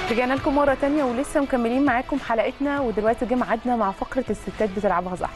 رجعنا لكم مرة تانية ولسه مكملين معاكم حلقتنا ودلوقتي جه ميعادنا مع فقرة الستات بتلعبها صح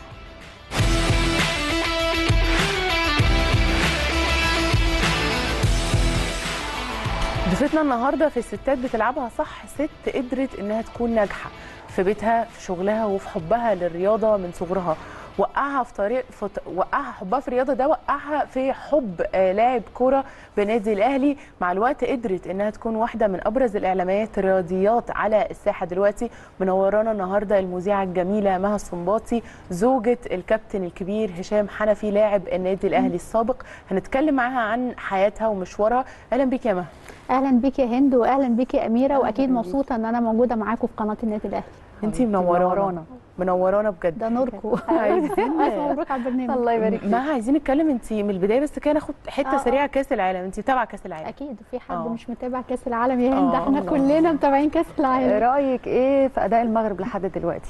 ضيفتنا النهارده في الستات بتلعبها صح ست قدرت انها تكون ناجحه في بيتها في شغلها وفي حبها للرياضه من صغرها وقعها في طريق في ط- وقعها حبها في الرياضه ده وقعها في حب آه، لاعب كوره بنادي الاهلي مع الوقت قدرت انها تكون واحده من ابرز الاعلاميات الرياضيات على الساحه دلوقتي منورانا النهارده المذيعه الجميله مها الصنباطي زوجة الكابتن الكبير هشام حنفي لاعب النادي الاهلي السابق هنتكلم معاها عن حياتها ومشوارها اهلا بيك يا مها اهلا بيك يا هند واهلا بيك يا اميره واكيد مبسوطه ان انا موجوده معاكم في قناه النادي الاهلي انتي منورانا منورانا بجد ده نوركم عايزين الف مبروك على البرنامج الله يبارك فيك ما عايزين نتكلم انت من البدايه بس كده ناخد حته آه، سريعه كاس العالم انت متابعه كاس العالم اكيد في حد آه. مش متابع كاس العالم يا هند آه، احنا الله. كلنا متابعين كاس العالم رايك ايه في اداء المغرب لحد دلوقتي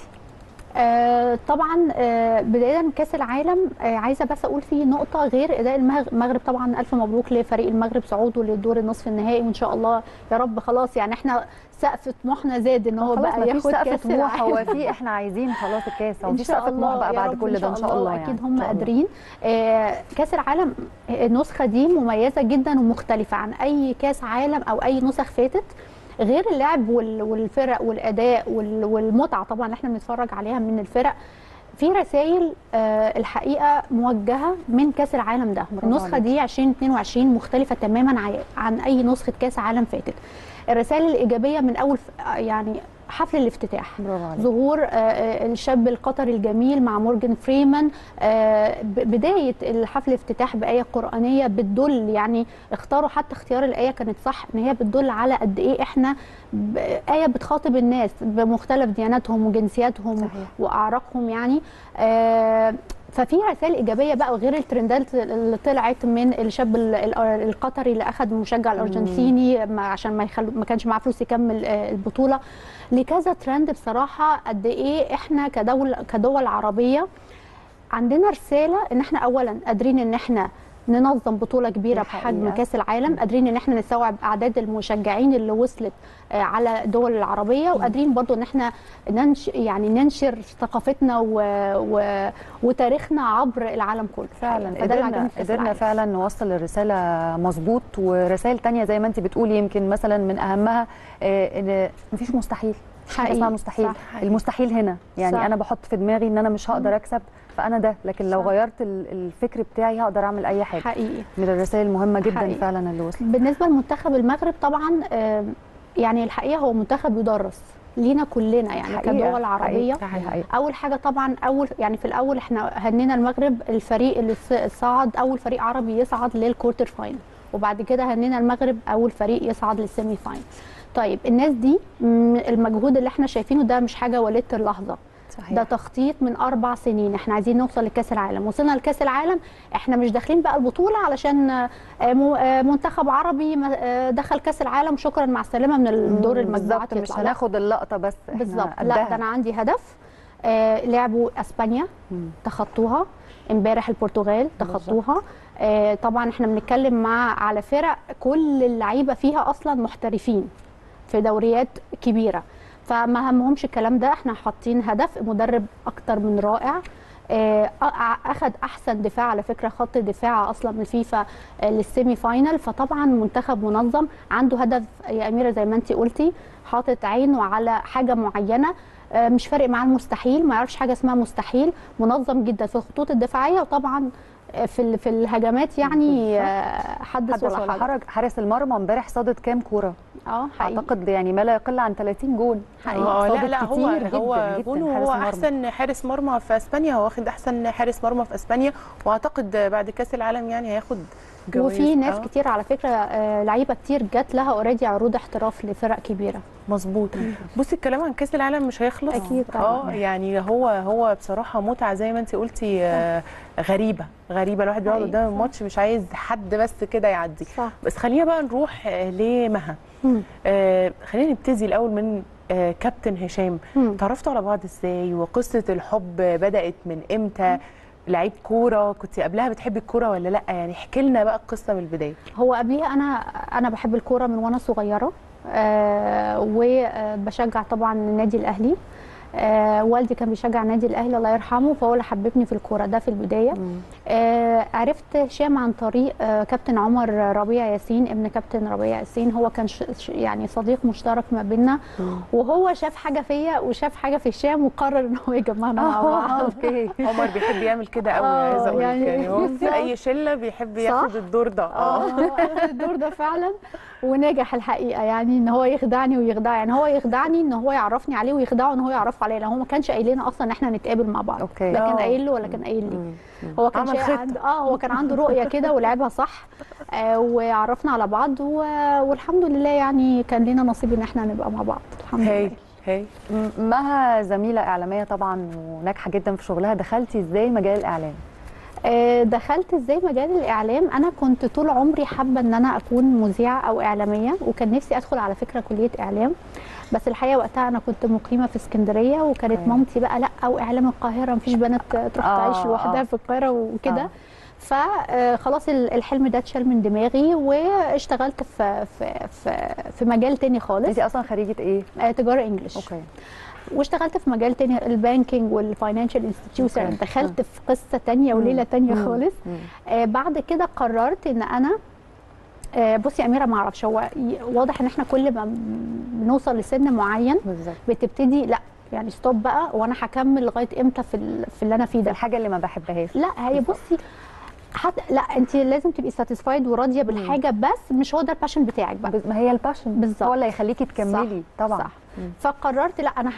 آه طبعا آه بدايه من كاس العالم آه عايزه بس اقول فيه نقطه غير اداء المغ- المغرب طبعا الف مبروك لفريق المغرب صعوده للدور النصف النهائي وان شاء الله يا رب خلاص يعني احنا سقف طموحنا زاد ان هو خلاص بقى مفيش ياخد سقف كاس طموح العالم هو في احنا عايزين خلاص الكاس هو ان مفيش شاء سقف طموح الله بقى يا بعد رب كل ده ان شاء الله يعني اكيد إن هم شاء الله. قادرين آه، كاس العالم النسخه دي مميزه جدا ومختلفه عن اي كاس عالم او اي نسخ فاتت غير اللعب وال- والفرق والاداء وال- والمتعه طبعا اللي احنا بنتفرج عليها من الفرق في رسائل آه، الحقيقه موجهه من كاس العالم ده برافو النسخه عليك. دي 2022 مختلفه تماما عن- عن اي نسخه كاس عالم فاتت الرسائل الايجابيه من اول ف- يعني حفل الافتتاح برافو عليك ظهور آه، آه، الشاب القطري الجميل مع مورجان فريمان آه، ب- بداية الحفل الافتتاح بآية قرآنية بتدل يعني اختاروا حتى اختيار الآية كانت صح ان هي بتدل على قد ايه احنا ب- آية بتخاطب الناس بمختلف دياناتهم وجنسياتهم صحيح. وأعراقهم يعني آه، ففي رسائل ايجابيه بقى وغير الترندات اللي طلعت من الشاب ال- ال- القطري اللي اخذ المشجع الارجنتيني ما- عشان ما يخل... ما كانش معاه فلوس يكمل آه، البطوله لكذا ترند بصراحه قد ايه احنا كدول كدول عربيه عندنا رساله ان احنا اولا قادرين ان احنا ننظم بطوله كبيره دي بحجم حقيقة. كاس العالم قادرين ان احنا نستوعب اعداد المشجعين اللي وصلت آه، على الدول العربيه وقادرين برضو ان احنا ننش يعني ننشر ثقافتنا و... و... وتاريخنا عبر العالم كله فعلا فده اللي قدرنا عجبني في كأس قدرنا العالم. فعلا نوصل الرساله مظبوط ورسائل تانية زي ما انت بتقولي يمكن مثلا من اهمها آه، ان مفيش مستحيل مفيش حاجه حقيقي، اسمها مستحيل صح، حقيقي. المستحيل هنا يعني صح. انا بحط في دماغي ان انا مش هقدر اكسب فانا ده لكن لو صح. غيرت ال- الفكر بتاعي هقدر اعمل اي حاجه حقيقي من الرسائل المهمه جدا حقيقي. فعلا اللي وصلت بالنسبه لمنتخب المغرب طبعا آه، يعني الحقيقه هو منتخب يدرس لينا كلنا يعني حقيقة، كدول عربيه حقيقة، دي حقيقة. اول حاجه طبعا اول يعني في الاول احنا هنينا المغرب الفريق اللي ص- صعد اول فريق عربي يصعد للكورتر فاينل وبعد كده هنينا المغرب اول فريق يصعد للسيمي فاينل طيب الناس دي م، المجهود اللي احنا شايفينه ده مش حاجه وليده اللحظه صحيح. ده تخطيط من اربع سنين احنا عايزين نوصل لكاس العالم وصلنا لكاس العالم احنا مش داخلين بقى البطوله علشان آه، مو- آه، منتخب عربي ما- آه، دخل كاس العالم شكرا مع السلامه من الدور المجموعات بالظبط مش يطلع. لا، هناخد اللقطه بس إحنا بالظبط لا قدها. ده انا عندي هدف آه لعبوا اسبانيا مم. تخطوها امبارح البرتغال تخطوها آه طبعا احنا بنتكلم مع على فرق كل اللعيبه فيها اصلا محترفين في دوريات كبيره فما همهمش الكلام ده احنا حاطين هدف مدرب اكتر من رائع آه، أ- اخذ احسن دفاع على فكره خط دفاع اصلا من الفيفا آه، للسيمي فاينل فطبعا منتخب منظم عنده هدف يا اميره زي ما انت قلتي حاطط عينه على حاجه معينه آه، مش فارق معاه المستحيل ما يعرفش حاجه اسمها مستحيل منظم جدا في الخطوط الدفاعيه وطبعا آه، في ال- في الهجمات يعني آه، حدث حدث ولا ولا حرج حرج حارس المرمى امبارح صادت كام كوره اه حقيقي اعتقد يعني ما لا يقل عن 30 جول اه لا صادت لا هو كتير جدا هو جدا بونو حارس هو المرمى. احسن حارس مرمى في اسبانيا هو واخد احسن حارس مرمى في اسبانيا واعتقد بعد كاس العالم يعني هياخد جوائز وفي ناس آه. كتير على فكره آه، لعيبه كتير جات لها اوريدي عروض احتراف لفرق كبيره مظبوط بصي الكلام عن كاس العالم مش هيخلص أكيد طبعاً. اه يعني هو هو بصراحه متعه زي ما انت قلتي آه غريبه غريبه الواحد بيقعد حقيقي، قدام صح. الماتش مش عايز حد بس كده يعدي صح بس خلينا بقى نروح آه لمها مم. آه خلينا نبتدي الاول من آه كابتن هشام مم. تعرفتوا على بعض ازاي وقصه الحب بدات من امتى لعيب كوره كنت قبلها بتحبي الكوره ولا لا يعني احكي لنا بقى القصه من البدايه هو قبليها انا انا بحب الكوره من وانا صغيره آه وبشجع طبعا النادي الاهلي آه والدي كان بيشجع النادي الاهلي الله يرحمه فهو اللي حببني في الكوره ده في البدايه آه عرفت هشام عن طريق آه كابتن عمر ربيع ياسين ابن كابتن ربيع ياسين هو كان ش ش- يعني صديق مشترك ما بيننا وهو شاف حاجه فيا وشاف حاجه في هشام وقرر ان هو يجمعنا مع بعض اوكي عمر بيحب يعمل كده قوي آه، عايزه اقول يعني يعني, يعني هو بالظبط. في اي شله بيحب ياخد صح؟ الدور ده اه اه أخد الدور ده فعلا ونجح الحقيقه يعني ان هو يخدعني ويخدع يعني هو يخدعني ان هو يعرفني عليه ويخدعه ان هو يعرفه عليا لان هو ما كانش قايل لنا اصلا ان احنا نتقابل مع بعض أوكي. لا كان آه. قايل له ولا كان قايل لي هو كان عمل شيء خطة. عنده اه هو كان عنده رؤيه كده ولعبها صح آه وعرفنا على بعض و... والحمد لله يعني كان لنا نصيب ان احنا نبقى مع بعض الحمد هاي لله هاي م- مها زميله اعلاميه طبعا وناجحه جدا في شغلها دخلتي ازاي مجال الاعلام آه، دخلت ازاي مجال الاعلام انا كنت طول عمري حابه ان انا اكون مذيعه او اعلاميه وكان نفسي ادخل على فكره كليه اعلام بس الحقيقه وقتها انا كنت مقيمه في اسكندريه وكانت أوكي. مامتي بقى لا واعلام القاهره مفيش بنات تروح آه، تعيش لوحدها آه. في القاهره وكده آه. فخلاص الحلم ده اتشال من دماغي واشتغلت في في في, في مجال تاني خالص انت اصلا خريجه ايه آه، تجاره انجلش اوكي واشتغلت في مجال تاني البانكينج والفاينانشال انستتيوشن أوكي. دخلت في قصه تانية وليله تانية مم. خالص مم. آه بعد كده قررت ان انا آه بصي يا اميره ما اعرفش هو ي- واضح ان احنا كل ما بنوصل لسن معين بالظبط بتبتدي لا يعني ستوب بقى وانا هكمل لغايه امتى في ال- في اللي انا فيه ده ده الحاجه اللي ما بحبهاش لا هي بصي حتى لا انت لازم تبقي ساتيسفايد وراضيه بالحاجه بس مش هو ده الباشن بتاعك بقى بز- ما هي الباشن بالظبط. هو اللي هيخليكي تكملي طبعا صح فقررت لا انا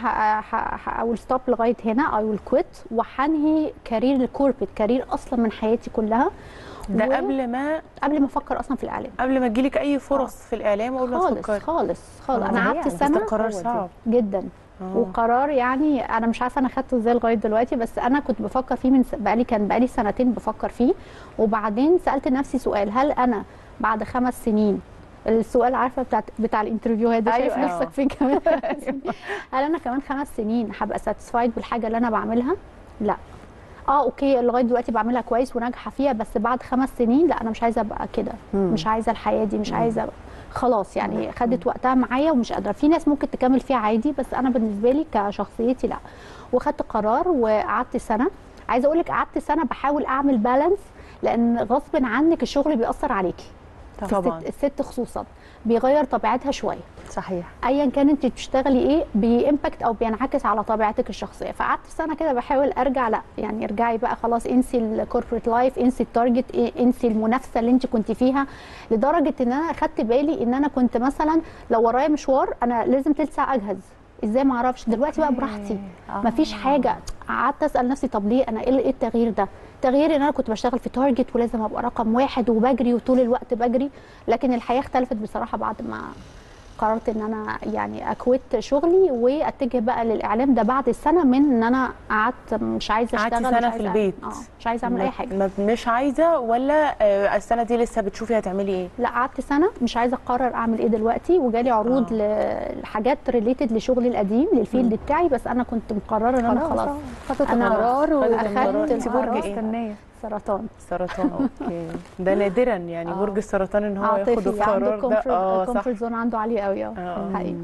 اول ستوب لغايه هنا اي ويل كويت وهنهي كارير الكوربت كارير اصلا من حياتي كلها ده و- قبل ما قبل ما افكر اصلا في الاعلام قبل ما تجيلك اي فرص في الاعلام قبل ما خالص تفكري خالص خالص آه، انا هي قعدت بس سنه ده قرار هو دي. صعب جدا آه. وقرار يعني انا مش عارفه انا خدته ازاي لغايه دلوقتي بس انا كنت بفكر فيه من س- بقالي كان بقالي سنتين بفكر فيه وبعدين سالت نفسي سؤال هل انا بعد خمس سنين السؤال عارفه بتاع بتاع الانترفيوهات ده شايف أيوة. نفسك فين كمان خمس سنين؟ هل انا كمان خمس سنين هبقى ساتيسفايد بالحاجه اللي انا بعملها لا اه اوكي لغايه دلوقتي بعملها كويس وناجحه فيها بس بعد خمس سنين لا انا مش عايزه ابقى كده مم. مش عايزه الحياه دي مش عايزه أبقى. خلاص يعني خدت وقتها معايا ومش قادره في ناس ممكن تكمل فيها عادي بس انا بالنسبه لي كشخصيتي لا وخدت قرار وقعدت سنه عايزه اقول لك قعدت سنه بحاول اعمل بالانس لان غصب عنك الشغل بيأثر عليكي في طبعاً. الست, الست خصوصا بيغير طبيعتها شويه صحيح ايا كان انت بتشتغلي ايه بيمباكت او بينعكس على طبيعتك الشخصيه فقعدت سنه كده بحاول ارجع لا يعني ارجعي بقى خلاص انسي الكوربريت لايف انسي التارجت إيه، انسي المنافسه اللي انت كنت فيها لدرجه ان انا اخدت بالي ان انا كنت مثلا لو ورايا مشوار انا لازم تلت ساعه اجهز ازاي ما اعرفش دلوقتي بقى براحتي آه. مفيش حاجه قعدت اسال نفسي طب ليه انا ايه إيه التغيير ده تغيير ان انا كنت بشتغل في تارجت ولازم ابقى رقم واحد وبجري وطول الوقت بجري لكن الحياه اختلفت بصراحه بعد ما قررت ان انا يعني اكويت شغلي واتجه بقى للاعلام ده بعد السنه من ان انا قعدت مش عايزه قعدتي اشتغل سنة مش في عايزة- البيت. اه مش عايزه اعمل اي حاجه ما- مش عايزه ولا آه، السنه دي لسه بتشوفي هتعملي ايه لا قعدت سنه مش عايزه اقرر اعمل ايه دلوقتي وجالي عروض ل- لحاجات ريليتد لشغلي القديم للفيلد بتاعي بس انا كنت مقرره ان انا خلاص خدت أنا القرار خدت واخدت القرار. انت برج القرار إيه؟ مستنيه سرطان سرطان اوكي ده نادرا يعني آه. برج السرطان ان هو ياخد عاطفي عنده القرار ده اه صح الكومفورت زون عنده عالي قوي اه آه. حقيقي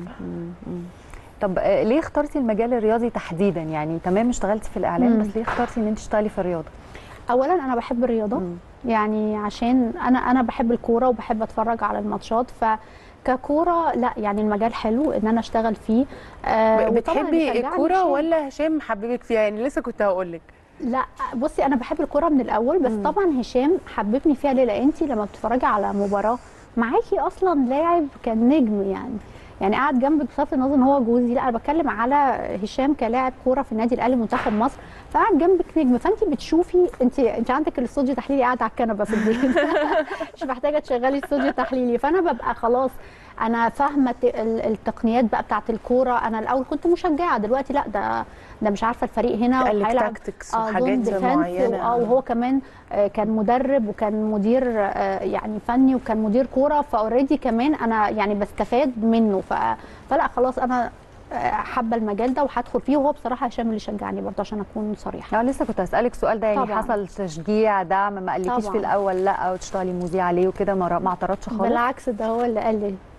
طب آه، ليه اخترتي المجال الرياضي تحديدا يعني تمام اشتغلتي في الاعلام مم. بس ليه اخترتي ان انت تشتغلي في الرياضه اولا انا بحب الرياضه مم. يعني عشان انا انا بحب الكوره وبحب اتفرج على الماتشات ف ككوره لا يعني المجال حلو ان انا اشتغل فيه آه وطبعاً اللي بتحبي شجعني الكوره هشام. ولا هشام حببك فيها يعني لسه كنت هقول لك لا بصي انا بحب الكوره من الاول بس مم. طبعا هشام حببني فيها ليه لان انت لما بتتفرجي على مباراه معاكي اصلا لاعب كان نجم يعني يعني قاعد جنبك بصرف النظر ان هو جوزي لا انا بتكلم على هشام كلاعب كوره في النادي الاهلي منتخب مصر فقاعد جنبك نجم فانت بتشوفي انت انت عندك الاستوديو تحليلي قاعد على الكنبه في البيت مش محتاجه تشغلي استوديو تحليلي فانا ببقى خلاص انا فاهمه ت- ال- التقنيات بقى بتاعه الكوره انا الاول كنت مشجعه دلوقتي لا ده ده مش عارفه الفريق هنا تقلك وهيلعب تاكتكس اه وحاجات زون ديفنس معينه اه وهو كمان آه، كان مدرب وكان مدير آه، يعني فني وكان مدير كوره فاوريدي كمان انا يعني بستفاد منه ف... فلا خلاص انا آه، حابه المجال ده وهدخل فيه وهو بصراحه هشام اللي شجعني برضه عشان اكون صريحه اه لسه كنت هسالك السؤال ده يعني طبعاً. حصل تشجيع دعم ما قالكيش طبعاً. في الاول لا وتشتغلي مذيعه ليه وكده ما ما اعترضش خالص بالعكس ده هو اللي قال لي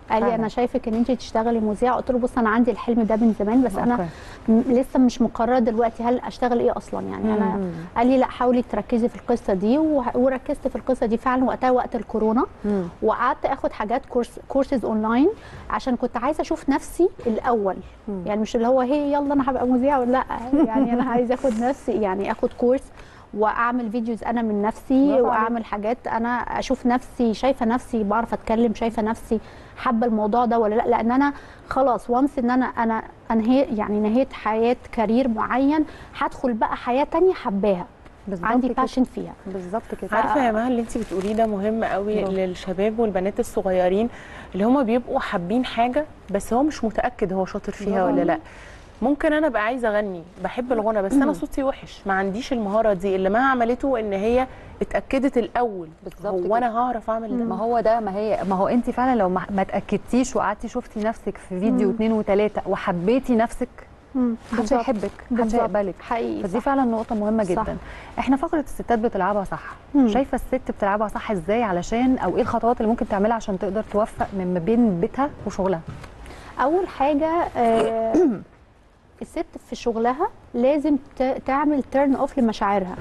قال لي فعلا. انا شايفك ان انت تشتغلي مذيعه قلت له بص انا عندي الحلم ده من زمان بس انا أوكي. م- لسه مش مقرره دلوقتي هل اشتغل ايه اصلا يعني انا مم. قال لي لا حاولي تركزي في القصه دي وه- وركزت في القصه دي فعلا وقتها وقت الكورونا مم. وقعدت اخد حاجات كورس كورسز اونلاين عشان كنت عايزه اشوف نفسي الاول مم. يعني مش اللي هو هي يلا انا هبقى مذيعه ولا لا يعني انا عايزه اخد نفسي يعني اخد كورس واعمل فيديوز انا من نفسي برافو واعمل حاجات انا اشوف نفسي شايفه نفسي بعرف اتكلم شايفه نفسي حابه الموضوع ده ولا لا لان انا خلاص وانس ان انا انا انهي يعني نهيت حياه كارير معين هدخل بقى حياه تانية حباها بالظبط عندي كده. باشن فيها بالظبط كده عارفه يا مها اللي انت بتقوليه ده مهم قوي برافو. للشباب والبنات الصغيرين اللي هم بيبقوا حابين حاجه بس هو مش متاكد هو شاطر فيها برافو. ولا لا ممكن انا ابقى عايزه اغني بحب الغنى بس انا صوتي وحش ما عنديش المهاره دي اللي ما عملته ان هي اتاكدت الاول بالظبط هو كده. انا هعرف اعمل ده ما هو ده ما هي ما هو انت فعلا لو ما, ما اتاكدتيش وقعدتي شفتي نفسك في فيديو مم. اثنين وثلاثه وحبيتي نفسك مم، محدش بالظبط. هيحبك محدش بالظبط. هيقبلك حقيقي فدي صح. فعلا نقطة مهمة صح. جدا احنا فقرة الستات بتلعبها صح مم. شايفة الست بتلعبها صح ازاي علشان او ايه الخطوات اللي ممكن تعملها عشان تقدر توفق من ما بين بيتها وشغلها اول حاجه آه، الست في شغلها لازم ت- تعمل تيرن اوف لمشاعرها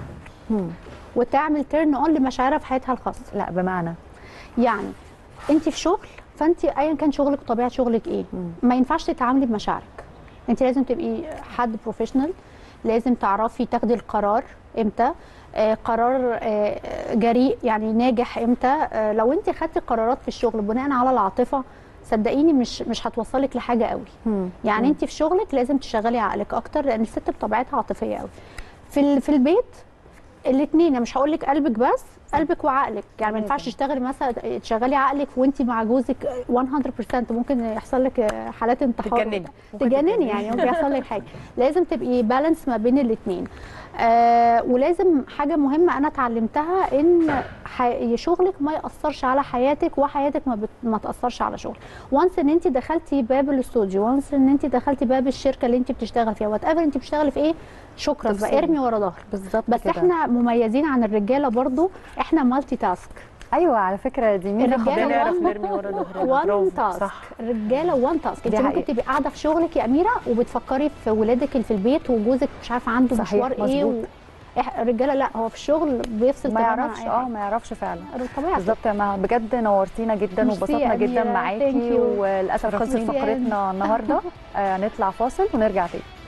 وتعمل تيرن اون لمشاعرها في حياتها الخاصه لا بمعنى يعني انت في شغل فانت ايا كان شغلك طبيعه شغلك ايه مم. ما ينفعش تتعاملي بمشاعرك انت لازم تبقي حد بروفيشنال لازم تعرفي تاخدي القرار امتى آه قرار آه جريء يعني ناجح امتى آه لو انت خدتي قرارات في الشغل بناء على العاطفه صدقيني مش مش هتوصلك لحاجه قوي يعني انت في شغلك لازم تشغلي عقلك اكتر لان الست بطبيعتها عاطفيه قوي في ال- في البيت الاثنين يعني مش هقول لك قلبك بس قلبك وعقلك يعني ما ينفعش لازم. تشتغلي مثلا تشغلي عقلك وانت مع جوزك 100% ممكن يحصل لك حالات انتحار تتجنني. ممكن تجنني يعني ممكن يحصل لك حاجه لازم تبقي بالانس ما بين الاثنين آه ولازم حاجه مهمه انا اتعلمتها ان ح- شغلك ما ياثرش على حياتك وحياتك ما, بت... ما تاثرش على شغلك وانس ان انت دخلتي باب الاستوديو وانس ان انت دخلتي باب الشركه اللي انت بتشتغل فيها وات ايفر انت بتشتغلي في ايه شكرا تفصلي. بقى ارمي ورا ظهرك بالظبط بس كده. احنا مميزين عن الرجاله برضو احنا مالتي تاسك ايوه على فكرة دي ميزة الرجالة خطيرة. بنعرف وان- نرمي ورا ظهرنا وان برافو تاسك صح الرجاله وان تاسك انت دي ممكن حقيقة. تبقي قاعده في شغلك يا اميره وبتفكري في ولادك اللي في البيت وجوزك مش عارفه عنده صحيح، مشوار ايه و... مظبوط. إح- الرجاله لا هو في الشغل بيفصل ما تماماً عن يعرفش أي اه حاجة. ما يعرفش فعلا طبيعي بالظبط يا مها بجد نورتينا جدا ميرسي وبسطنا يا جدا أميرة. Thank معاكي you. وللاسف خلصت ميرسي يا فقرتنا النهارده آه، هنطلع فاصل ونرجع تاني